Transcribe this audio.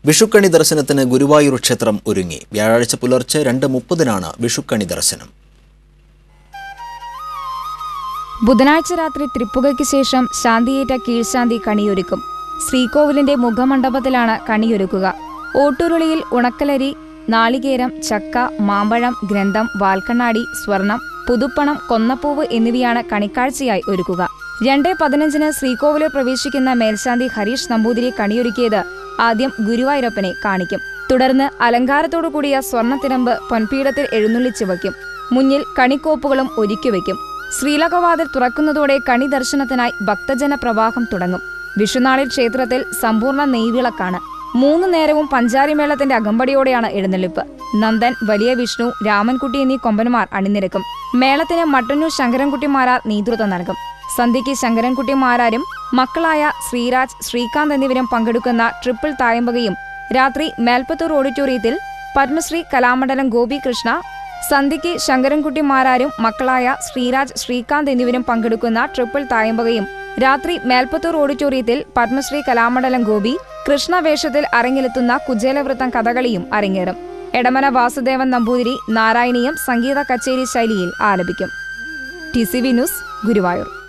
വിഷുക്കണി ദർശനത്തിന് ഗുരുവായൂർ ക്ഷേത്രം ഒരുങ്ങി വ്യാഴാഴ്ച പുലർച്ചെ രണ്ട് മുപ്പതിനാണ് വിഷുക്കണി ദർശനം ബുധനാഴ്ച രാത്രി തൃപ്പുകയ്ക്ക് ശേഷം ശാന്തിയേറ്റ കീഴ്ശാന്തി കണിയൊരുക്കും ശ്രീകോവിലിന്റെ മുഖമണ്ഡപത്തിലാണ് കണിയൊരുക്കുക ഓട്ടുരുളിയിൽ ഉണക്കലരി നാളികേരം ചക്ക മാമ്പഴം ഗ്രന്ഥം വാൽക്കണ്ണാടി സ്വർണം പുതുപ്പണം കൊന്നപ്പൂവ് എന്നിവയാണ് കണിക്കാഴ്ചയായി ഒരുക്കുക രണ്ട് പതിനഞ്ചിന് ശ്രീകോവിലിൽ പ്രവേശിക്കുന്ന മേൽശാന്തി ഹരീഷ് നമ്പൂതിരി കണിയൊരുക്കിയത് ആദ്യം ഗുരുവായൂരപ്പനെ കാണിക്കും തുടർന്ന് അലങ്കാരത്തോടു കൂടിയ സ്വർണ്ണത്തിരമ്പ് പൊൻപീഠത്തിൽ എഴുന്നള്ളിച്ചു വയ്ക്കും മുന്നിൽ കണിക്കോപ്പുകളും ഒരുക്കിവെക്കും ശ്രീലകവാതിൽ തുറക്കുന്നതോടെ കണി ദർശനത്തിനായി ഭക്തജന പ്രവാഹം തുടങ്ങും വിഷുനാളിൽ ക്ഷേത്രത്തിൽ സമ്പൂർണ്ണ നെയ്വിളക്കാണ് മൂന്ന് നേരവും പഞ്ചാരിമേളത്തിന്റെ അകമ്പടിയോടെയാണ് എഴുന്നള്ളിപ്പ് നന്ദൻ വലിയ വിഷ്ണു രാമൻകുട്ടി എന്നീ കൊമ്പന്മാർ അണിനിരക്കും മേളത്തിന് മട്ടന്നൂർ ശങ്കരൻകുട്ടിമാരാർ നേതൃത്വം നൽകും സന്ധ്യയ്ക്ക് ശങ്കരൻകുട്ടിമാരാരും മക്കളായ ശ്രീരാജ് ശ്രീകാന്ത് എന്നിവരും പങ്കെടുക്കുന്ന ട്രിപ്പിൾ തായമ്പകയും രാത്രി മേൽപ്പത്തൂർ ഓഡിറ്റോറിയത്തിൽ പത്മശ്രീ കലാമണ്ഡലം ഗോപികൃഷ്ണ സന്ധ്യയ്ക്ക് ശങ്കരൻകുട്ടിമാരാരും മക്കളായ ശ്രീരാജ് ശ്രീകാന്ത് എന്നിവരും പങ്കെടുക്കുന്ന ട്രിപ്പിൾ തായമ്പകയും രാത്രി മേൽപ്പത്തൂർ ഓഡിറ്റോറിയത്തിൽ പത്മശ്രീ കലാമണ്ഡലം ഗോപി കൃഷ്ണവേഷത്തിൽ അരങ്ങിലെത്തുന്ന കുചേലവൃത്തം കഥകളിയും അരങ്ങേറും എടമന വാസുദേവൻ നമ്പൂതിരി നാരായണീയം സംഗീത കച്ചേരി ശൈലിയിൽ ആലപിക്കും T C V news Guruvayur